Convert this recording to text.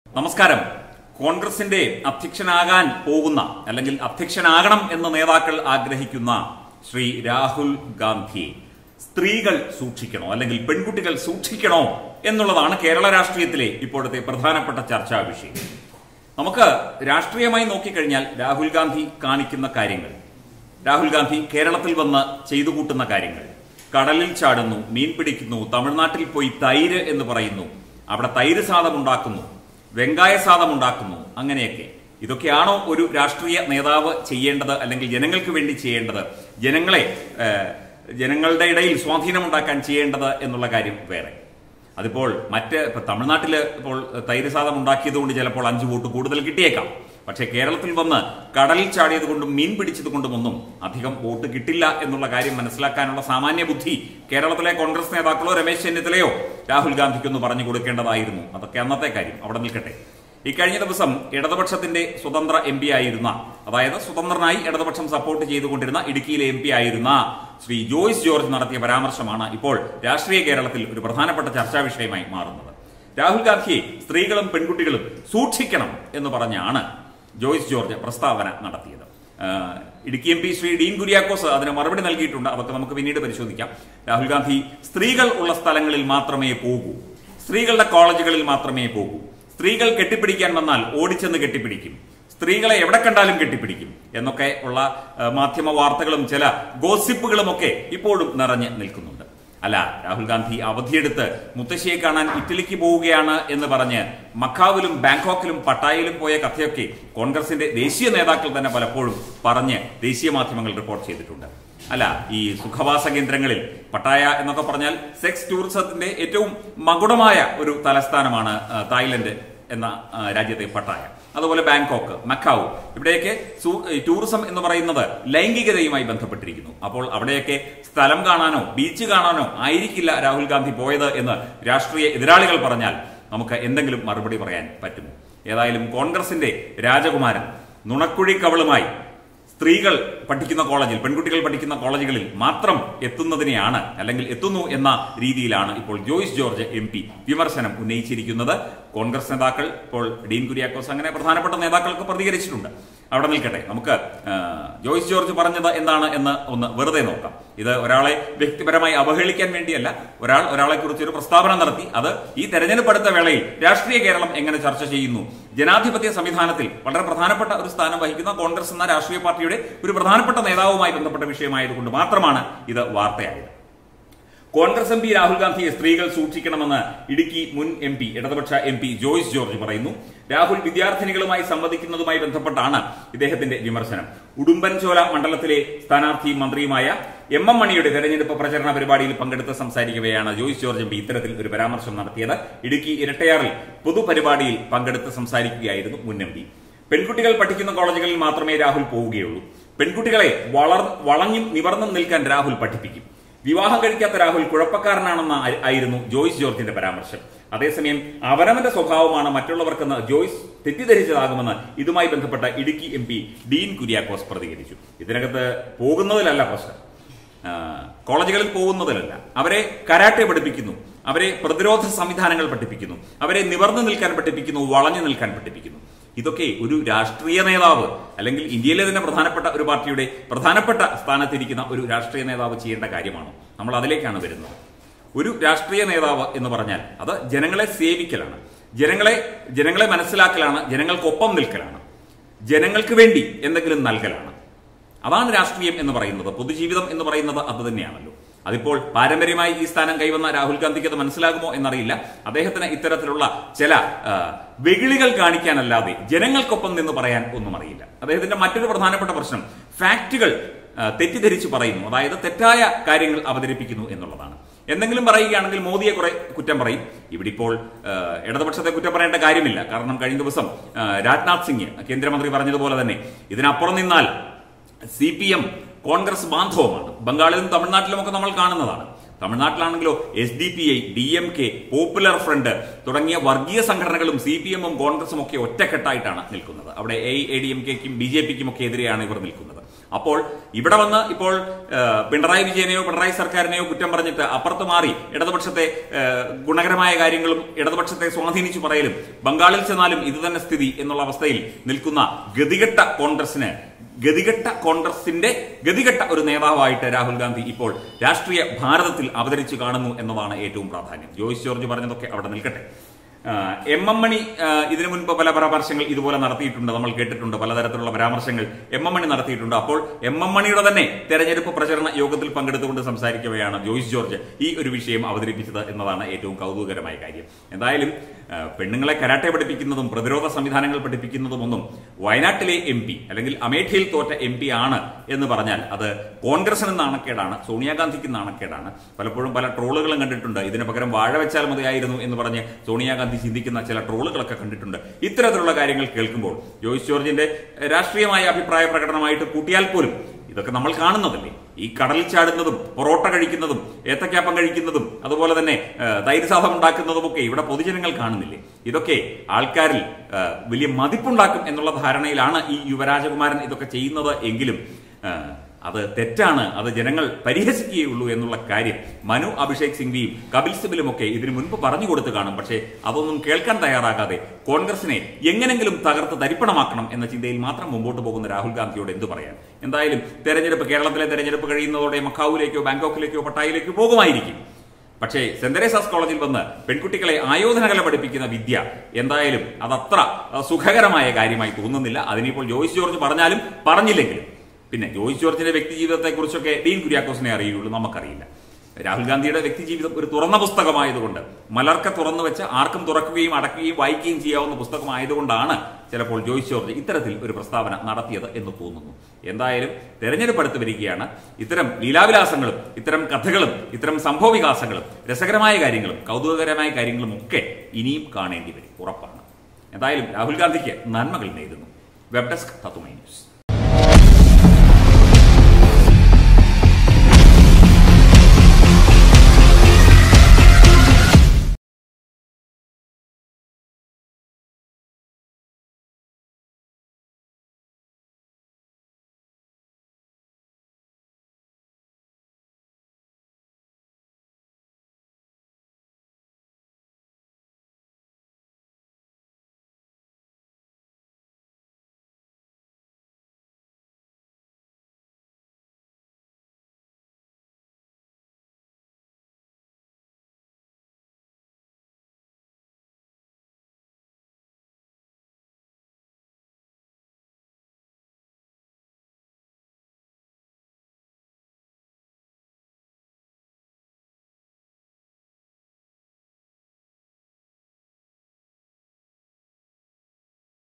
നമസ്കാരം കോൺഗ്രസിന്റെ അധ്യക്ഷനാകാൻ പോകുന്ന അല്ലെങ്കിൽ അധ്യക്ഷനാകണം എന്ന് നേതാക്കൾ ആഗ്രഹിക്കുന്ന ശ്രീ രാഹുൽ ഗാന്ധി സ്ത്രീകൾ സൂക്ഷിക്കണോ അല്ലെങ്കിൽ പെൺകുട്ടികൾ സൂക്ഷിക്കണോ എന്നുള്ളതാണ് കേരള രാഷ്ട്രീയത്തിലെ ഇപ്പോഴത്തെ പ്രധാനപ്പെട്ട ചർച്ചാ വിഷയം നമുക്ക് രാഷ്ട്രീയമായി നോക്കിക്കഴിഞ്ഞാൽ രാഹുൽ ഗാന്ധി കാണിക്കുന്ന കാര്യങ്ങൾ രാഹുൽ ഗാന്ധി കേരളത്തിൽ വന്ന് ചെയ്തു കൂട്ടുന്ന കാര്യങ്ങൾ കടലിൽ ചാടുന്നു മീൻ പിടിക്കുന്നു തമിഴ്നാട്ടിൽ പോയി തൈര് എന്ന് പറയുന്നു അവിടെ തൈര് സാദം ഉണ്ടാക്കുന്നു വെങ്കായ സാദം ഉണ്ടാക്കുന്നു അങ്ങനെയൊക്കെ ഇതൊക്കെയാണോ ഒരു രാഷ്ട്രീയ നേതാവ് ചെയ്യേണ്ടത് അല്ലെങ്കിൽ ജനങ്ങൾക്ക് വേണ്ടി ചെയ്യേണ്ടത് ജനങ്ങളെ ഏഹ്, ജനങ്ങളുടെ ഇടയിൽ സ്വാധീനമുണ്ടാക്കാൻ ചെയ്യേണ്ടത് എന്നുള്ള കാര്യം വേറെ അതിപ്പോൾ മറ്റ് ഇപ്പൊ തമിഴ്നാട്ടിൽ ഇപ്പോൾ തൈര് സാദം ഉണ്ടാക്കിയത് കൊണ്ട് ചിലപ്പോൾ അഞ്ചു വോട്ട് കൂടുതൽ കിട്ടിയേക്കാം പക്ഷേ കേരളത്തിൽ വന്ന് കടലിൽ ചാടിയത് കൊണ്ടും മീൻ പിടിച്ചത് കൊണ്ടും ഒന്നും അധികം വോട്ട് കിട്ടില്ല എന്നുള്ള കാര്യം മനസ്സിലാക്കാനുള്ള സാമാന്യ ബുദ്ധി കേരളത്തിലെ കോൺഗ്രസ് നേതാക്കളോ രമേശ് ചെന്നിത്തലയോ രാഹുൽ ഗാന്ധിക്കൊന്ന് പറഞ്ഞു കൊടുക്കേണ്ടതായിരുന്നു അതൊക്കെ അന്നത്തെ കാര്യം അവിടെ നിൽക്കട്ടെ ഇക്കഴിഞ്ഞ ദിവസം ഇടതുപക്ഷത്തിന്റെ സ്വതന്ത്ര എം പി ആയിരുന്ന അതായത് സ്വതന്ത്രനായി ഇടതുപക്ഷം സപ്പോർട്ട് ചെയ്തുകൊണ്ടിരുന്ന ഇടുക്കിയിലെ എം പി ആയിരുന്ന ശ്രീ ജോയ്സ് ജോർജ് നടത്തിയ പരാമർശമാണ് ഇപ്പോൾ രാഷ്ട്രീയ കേരളത്തിൽ ഒരു പ്രധാനപ്പെട്ട ചർച്ചാ വിഷയമായി മാറുന്നത് രാഹുൽ ഗാന്ധിയെ സ്ത്രീകളും പെൺകുട്ടികളും സൂക്ഷിക്കണം എന്ന് പറഞ്ഞാണ് ജോയ്സ് ജോർജ് പ്രസ്താവന നടത്തിയത് ആഹ് ഇടുക്കി എം പി ശ്രീ ഡീൻ കുര്യാക്കോസ് അതിന് മറുപടി നൽകിയിട്ടുണ്ട് അതൊക്കെ നമുക്ക് പിന്നീട് പരിശോധിക്കാം രാഹുൽ ഗാന്ധി സ്ത്രീകൾ ഉള്ള സ്ഥലങ്ങളിൽ മാത്രമേ പോകൂ സ്ത്രീകളുടെ കോളേജുകളിൽ മാത്രമേ പോകൂ സ്ത്രീകൾ കെട്ടിപ്പിടിക്കാൻ വന്നാൽ ഓടിച്ചെന്ന് കെട്ടിപ്പിടിക്കും സ്ത്രീകളെ എവിടെ കണ്ടാലും കെട്ടിപ്പിടിക്കും എന്നൊക്കെ ഉള്ള ആ, മാധ്യമ വാർത്തകളും ചില ഗോസിപ്പുകളും ഒക്കെ ഇപ്പോഴും നിറഞ്ഞ് നിൽക്കുന്നുണ്ട് അല്ല രാഹുൽ ഗാന്ധി അവധിയെടുത്ത് മുത്തശ്ശിയെ കാണാൻ ഇറ്റലിക്ക് പോവുകയാണ് എന്ന് പറഞ്ഞ് മക്കാവിലും ബാങ്കോക്കിലും പട്ടായയിലും പോയ കഥയൊക്കെ കോൺഗ്രസിന്റെ ദേശീയ നേതാക്കൾ തന്നെ പലപ്പോഴും പറഞ്ഞ് ദേശീയ മാധ്യമങ്ങൾ റിപ്പോർട്ട് ചെയ്തിട്ടുണ്ട് അല്ല ഈ സുഖവാസ കേന്ദ്രങ്ങളിൽ പട്ടായ എന്നൊക്കെ പറഞ്ഞാൽ സെക്സ് ടൂറിസത്തിന്റെ ഏറ്റവും മകുടമായ ഒരു തലസ്ഥാനമാണ് ആ, തായ്ലൻഡ് എന്ന ആ, രാജ്യത്തെ പട്ടായ അതുപോലെ ബാങ്കോക്ക് മക്കാവു ഇവിടെയൊക്കെ സു- ഈ ടൂറിസം എന്ന് പറയുന്നത് ലൈംഗികതയുമായി ബന്ധപ്പെട്ടിരിക്കുന്നു അപ്പോൾ അവിടെയൊക്കെ സ്ഥലം കാണാനോ ബീച്ച് കാണാനോ ആയിരിക്കില്ല രാഹുൽ ഗാന്ധി പോയത് എന്ന് രാഷ്ട്രീയ എതിരാളികൾ പറഞ്ഞാൽ നമുക്ക് എന്തെങ്കിലും മറുപടി പറയാൻ പറ്റുമോ ഏതായാലും കോൺഗ്രസിന്റെ രാജകുമാരൻ നുണക്കുഴി കവളുമായി സ്ത്രീകൾ പഠിക്കുന്ന കോളേജിൽ പെൺകുട്ടികൾ പഠിക്കുന്ന കോളേജുകളിൽ മാത്രം എത്തുന്നതിനെയാണ് അല്ലെങ്കിൽ എത്തുന്നു എന്ന രീതിയിലാണ് ഇപ്പോൾ ജോയ്സ് ജോർജ് എം പി വിമർശനം ഉന്നയിച്ചിരിക്കുന്നത് കോൺഗ്രസ് നേതാക്കൾ ഇപ്പോൾ ഡീൻ കുര്യാക്കോസ് അങ്ങനെ പ്രധാനപ്പെട്ട നേതാക്കൾക്ക് പ്രതികരിച്ചിട്ടുണ്ട് അവിടെ നിൽക്കട്ടെ നമുക്ക് ആ, ജോയ്സ് ജോർജ് പറഞ്ഞത് എന്താണ് എന്ന് ഒന്ന് വെറുതെ നോക്കാം ഇത് ഒരാളെ വ്യക്തിപരമായി അവഹേളിക്കാൻ വേണ്ടിയല്ല ഒരാൾ ഒരാളെ കുറിച്ച് ഒരു പ്രസ്താവന നടത്തി അത് ഈ തെരഞ്ഞെടുപ്പ് അടുത്ത വേളയിൽ രാഷ്ട്രീയ കേരളം എങ്ങനെ ചർച്ച ചെയ്യുന്നു ജനാധിപത്യ സംവിധാനത്തിൽ വളരെ പ്രധാനപ്പെട്ട ഒരു സ്ഥാനം വഹിക്കുന്ന കോൺഗ്രസ് എന്ന രാഷ്ട്രീയ പാർട്ടിയുടെ ഒരു പ്രധാനപ്പെട്ട നേതാവുമായി ബന്ധപ്പെട്ട വിഷയമായതുകൊണ്ട് മാത്രമാണ് ഇത് വാർത്തയായത് കോൺഗ്രസ് എം പി രാഹുൽ ഗാന്ധിയെ സ്ത്രീകൾ സൂക്ഷിക്കണമെന്ന് ഇടുക്കി മുൻ എം പി ഇടതുപക്ഷ എം പി ജോയ്സ് ജോർജ് പറയുന്നു രാഹുൽ വിദ്യാർത്ഥിനികളുമായി സംവദിക്കുന്നതുമായി ബന്ധപ്പെട്ടാണ് ഇദ്ദേഹത്തിന്റെ വിമർശനം ഉടുമ്പൻചോല മണ്ഡലത്തിലെ സ്ഥാനാർത്ഥി മന്ത്രിയുമായ എം എം മണിയുടെ തെരഞ്ഞെടുപ്പ് പ്രചരണ പരിപാടിയിൽ പങ്കെടുത്ത് സംസാരിക്കവെയാണ് ജോയ്സ് ജോർജ് എം പി ഇത്തരത്തിൽ ഒരു പരാമർശം നടത്തിയത് ഇടുക്കി ഇരട്ടയാറിൽ പൊതുപരിപാടിയിൽ പങ്കെടുത്ത് സംസാരിക്കുകയായിരുന്നു മുൻ എം പി പെൺകുട്ടികൾ പഠിക്കുന്ന കോളേജുകളിൽ മാത്രമേ രാഹുൽ പോവുകയുള്ളൂ പെൺകുട്ടികളെ വളർ വളഞ്ഞും നിവർന്നും നിൽക്കാൻ രാഹുൽ പഠിപ്പിക്കും വിവാഹം കഴിക്കാത്ത രാഹുൽ കുഴപ്പക്കാരനാണെന്ന ആയി- ആയിരുന്നു ജോയ്സ് ജോർജിന്റെ പരാമർശം അതേസമയം അവനവന്റെ സ്വഭാവമാണ് മറ്റുള്ളവർക്കെന്ന് ജോയ്സ് തെറ്റിദ്ധരിച്ചതാകുമെന്ന് ഇതുമായി ബന്ധപ്പെട്ട ഇടുക്കി എം പി ഡീൻ കുര്യാക്കോസ് പ്രതികരിച്ചു ഇതിനകത്ത് പോകുന്നതിലല്ല പ്രശ്നം ആ, കോളേജുകളിൽ പോകുന്നതിലല്ല അവരെ കരാട്ടെ പഠിപ്പിക്കുന്നു അവരെ പ്രതിരോധ സംവിധാനങ്ങൾ പഠിപ്പിക്കുന്നു അവരെ നിവർന്നു നിൽക്കാൻ പഠിപ്പിക്കുന്നു വളഞ്ഞു നിൽക്കാൻ പഠിപ്പിക്കുന്നു ഇതൊക്കെ ഒരു രാഷ്ട്രീയ നേതാവ് അല്ലെങ്കിൽ ഇന്ത്യയിലെ തന്നെ പ്രധാനപ്പെട്ട ഒരു പാർട്ടിയുടെ പ്രധാനപ്പെട്ട സ്ഥാനത്തിരിക്കുന്ന ഒരു രാഷ്ട്രീയ നേതാവ് ചെയ്യേണ്ട കാര്യമാണോ നമ്മൾ അതിലേക്കാണ് വരുന്നത് ഒരു രാഷ്ട്രീയ നേതാവ് എന്ന് പറഞ്ഞാൽ അത് ജനങ്ങളെ സേവിക്കലാണ് ജനങ്ങളെ ജനങ്ങളെ മനസ്സിലാക്കലാണ് ജനങ്ങൾക്കൊപ്പം നിൽക്കലാണ് ജനങ്ങൾക്ക് വേണ്ടി എന്തെങ്കിലും നൽകലാണ് അതാണ് രാഷ്ട്രീയം എന്ന് പറയുന്നത് പൊതുജീവിതം എന്ന് പറയുന്നത് അത് തന്നെയാണല്ലോ അതിപ്പോൾ പാരമ്പര്യമായി ഈ സ്ഥാനം കൈവന്ന രാഹുൽ ഗാന്ധിക്ക് അത് മനസ്സിലാകുമോ എന്നറിയില്ല അദ്ദേഹത്തിന് ഇത്തരത്തിലുള്ള ചില ആ, വെകിളികൾ കാണിക്കാനല്ലാതെ ജനങ്ങൾക്കൊപ്പം നിന്ന് പറയാൻ ഒന്നും അറിയില്ല അദ്ദേഹത്തിന്റെ മറ്റൊരു പ്രധാനപ്പെട്ട പ്രശ്നം ഫാക്റ്റുകൾ ആ, തെറ്റിദ്ധരിച്ച് പറയുന്നു അതായത് തെറ്റായ കാര്യങ്ങൾ അവതരിപ്പിക്കുന്നു എന്നുള്ളതാണ് എന്തെങ്കിലും പറയുകയാണെങ്കിൽ മോദിയെ കുറെ കുറ്റം പറയും ഇവിടെ ഇപ്പോൾ ആ, ഇടതുപക്ഷത്തെ കുറ്റം പറയേണ്ട കാര്യമില്ല കാരണം കഴിഞ്ഞ ദിവസം ആ, രാജ്നാഥ് സിംഗ് കേന്ദ്രമന്ത്രി പറഞ്ഞതുപോലെ തന്നെ ഇതിനപ്പുറം നിന്നാൽ സി പി എം കോൺഗ്രസ് ബാന്ധവമാണ് ബംഗാളിലും തമിഴ്നാട്ടിലുമൊക്കെ നമ്മൾ കാണുന്നതാണ് തമിഴ്നാട്ടിലാണെങ്കിലോ S D P I D M K popular front തുടങ്ങിയ വർഗീയ സംഘടനകളും സി പി എമ്മും കോൺഗ്രസും ഒക്കെ ഒറ്റക്കെട്ടായിട്ടാണ് നിൽക്കുന്നത് അവിടെ എ എ ഡി എം കെക്കും ബി ജെ പിക്കും ഒക്കെ എതിരെയാണ് ഇവർ നിൽക്കുന്നത് അപ്പോൾ ഇവിടെ വന്ന് ഇപ്പോൾ ഏഹ്, പിണറായി വിജയനെയോ പിണറായി സർക്കാരിനെയോ കുറ്റം പറഞ്ഞിട്ട് അപ്പുറത്ത് മാറി ഇടതുപക്ഷത്തെ ഏഹ്, ഗുണകരമായ കാര്യങ്ങളും ഇടതുപക്ഷത്തെ സ്വാധീനിച്ചു പറയലും ബംഗാളിൽ ചെന്നാലും ഇത് തന്നെ സ്ഥിതി എന്നുള്ള അവസ്ഥയിൽ നിൽക്കുന്ന ഗതികെട്ട കോൺഗ്രസിന് ഗതികെട്ട കോൺഗ്രസിന്റെ ഗതികെട്ട ഒരു നേതാവായിട്ട് രാഹുൽ ഗാന്ധി ഇപ്പോൾ രാഷ്ട്രീയ ഭാരതത്തിൽ അവതരിച്ചു കാണുന്നു എന്നതാണ് ഏറ്റവും പ്രാധാന്യം ജോയിസ് ജോർജ് പറഞ്ഞതൊക്കെ അവിടെ നിൽക്കട്ടെ ആ, എം എം മണി ആ, ഇതിനു മുൻപ് പല പരാമർശങ്ങൾ ഇതുപോലെ നടത്തിയിട്ടുണ്ട് നമ്മൾ കേട്ടിട്ടുണ്ട് പലതരത്തിലുള്ള പരാമർശങ്ങൾ എം എം മണി നടത്തിയിട്ടുണ്ട് അപ്പോൾ എം എം മണിയുടെ തന്നെ തെരഞ്ഞെടുപ്പ് പ്രചരണ യോഗത്തിൽ പങ്കെടുത്തുകൊണ്ട് സംസാരിക്കവെയാണ് ജോയിസ് ജോർജ് ഈ ഒരു വിഷയം അവതരിപ്പിച്ചത് എന്നതാണ് ഏറ്റവും കൗതുകകരമായ കാര്യം എന്തായാലും ആ, പെണ്ണുങ്ങളെ കരാട്ടെ പഠിപ്പിക്കുന്നതും പ്രതിരോധ സംവിധാനങ്ങൾ പഠിപ്പിക്കുന്നതും ഒന്നും വയനാട്ടിലെ എം പി അല്ലെങ്കിൽ അമേഠിയിൽ തോറ്റ എം പി ആണ് എന്ന് പറഞ്ഞാൽ അത് കോൺഗ്രസിന് നാണക്കേടാണ് സോണിയാഗാന്ധിക്ക് നാണക്കേടാണ് പലപ്പോഴും പല ട്രോളുകളും കണ്ടിട്ടുണ്ട് ഇതിന് പകരം വാഴ വെച്ചാൽ മതിയായിരുന്നു എന്ന് പറഞ്ഞ് സോണിയാഗാന്ധി ചിന്തിക്കുന്ന ചില ട്രോളുകളൊക്കെ കണ്ടിട്ടുണ്ട് ഇത്തരത്തിലുള്ള കാര്യങ്ങൾ കേൾക്കുമ്പോൾ ജോയിസ് ജോർജിന്റെ രാഷ്ട്രീയമായ അഭിപ്രായ പ്രകടനമായിട്ട് കൂട്ടിയാൽ പോലും ഇതൊക്കെ നമ്മൾ കാണുന്നതല്ലേ ഈ കടലിൽ ചാടുന്നതും പൊറോട്ട കഴിക്കുന്നതും ഏത്തക്കാപ്പം കഴിക്കുന്നതും അതുപോലെ തന്നെ ആ, തൈര് ഉണ്ടാക്കുന്നതും ഒക്കെ ഇവിടെ പൊതുജനങ്ങൾ കാണുന്നില്ലേ ഇതൊക്കെ ആൾക്കാരിൽ ആ, വലിയ മതിപ്പുണ്ടാക്കും എന്നുള്ള ധാരണയിലാണ് ഈ യുവരാജകുമാരൻ ഇതൊക്കെ ചെയ്യുന്നത് എങ്കിലും ആ, അത് തെറ്റാണ് അത് ജനങ്ങൾ പരിഹസിക്കുകയുള്ളൂ എന്നുള്ള കാര്യം മനു അഭിഷേക് സിംഗ്വിയും കപിൽ സിബലും ഒക്കെ ഇതിനു മുൻപ് പറഞ്ഞു കൊടുത്തു കാണും പക്ഷേ അതൊന്നും കേൾക്കാൻ തയ്യാറാകാതെ കോൺഗ്രസിനെ എങ്ങനെങ്കിലും തകർത്ത് തരിപ്പണമാക്കണം എന്ന ചിന്തയിൽ മാത്രം മുമ്പോട്ട് പോകുന്ന രാഹുൽ ഗാന്ധിയോട് എന്തു പറയാൻ എന്തായാലും തെരഞ്ഞെടുപ്പ് കേരളത്തിലെ തെരഞ്ഞെടുപ്പ് കഴിയുന്നതോടെ മക്കാവുലേക്കോ ബാങ്കോക്കിലേക്കോ പട്ടായിലേക്കോ പോകുമായിരിക്കും പക്ഷേ സെന്റ് തെരേസാസ് കോളേജിൽ വന്ന് പെൺകുട്ടികളെ ആയോധനകല പഠിപ്പിക്കുന്ന വിദ്യ എന്തായാലും അതത്ര അഹ്, സുഖകരമായ കാര്യമായി തോന്നുന്നില്ല അതിനിപ്പോൾ ജോയിസ് ജോർജ് പറഞ്ഞാലും പറഞ്ഞില്ലെങ്കിലും പിന്നെ ജോയിസ് ജോർജിന്റെ വ്യക്തി ജീവിതത്തെക്കുറിച്ചൊക്കെ ഡീൻ കുര്യാക്കോസിനെ അറിയുള്ളൂ നമുക്കറിയില്ല രാഹുൽ ഗാന്ധിയുടെ വ്യക്തി ജീവിതം ഒരു തുറന്ന പുസ്തകമായതുകൊണ്ട് മലർക്ക തുറന്നു വെച്ച് ആർക്കും തുറക്കുകയും അടക്കുകയും വായിക്കുകയും ചെയ്യാവുന്ന പുസ്തകമായതുകൊണ്ടാണ് ചിലപ്പോൾ ജോയിസ് ജോർജ് ഇത്തരത്തിൽ ഒരു പ്രസ്താവന നടത്തിയത് എന്ന് തോന്നുന്നു എന്തായാലും തെരഞ്ഞെടുപ്പ് അടുത്ത് വരികയാണ് ഇത്തരം ലീലാവിലാസങ്ങളും ഇത്തരം കഥകളും ഇത്തരം സംഭവവികാസങ്ങളും രസകരമായ കാര്യങ്ങളും കൗതുകകരമായ കാര്യങ്ങളും ഒക്കെ ഇനിയും കാണേണ്ടി വരും ഉറപ്പാണ് എന്തായാലും രാഹുൽ ഗാന്ധിക്ക് നന്മകൾ നേരുന്നു വെബ് ഡെസ്ക് തത്തുമൈ ന്യൂസ്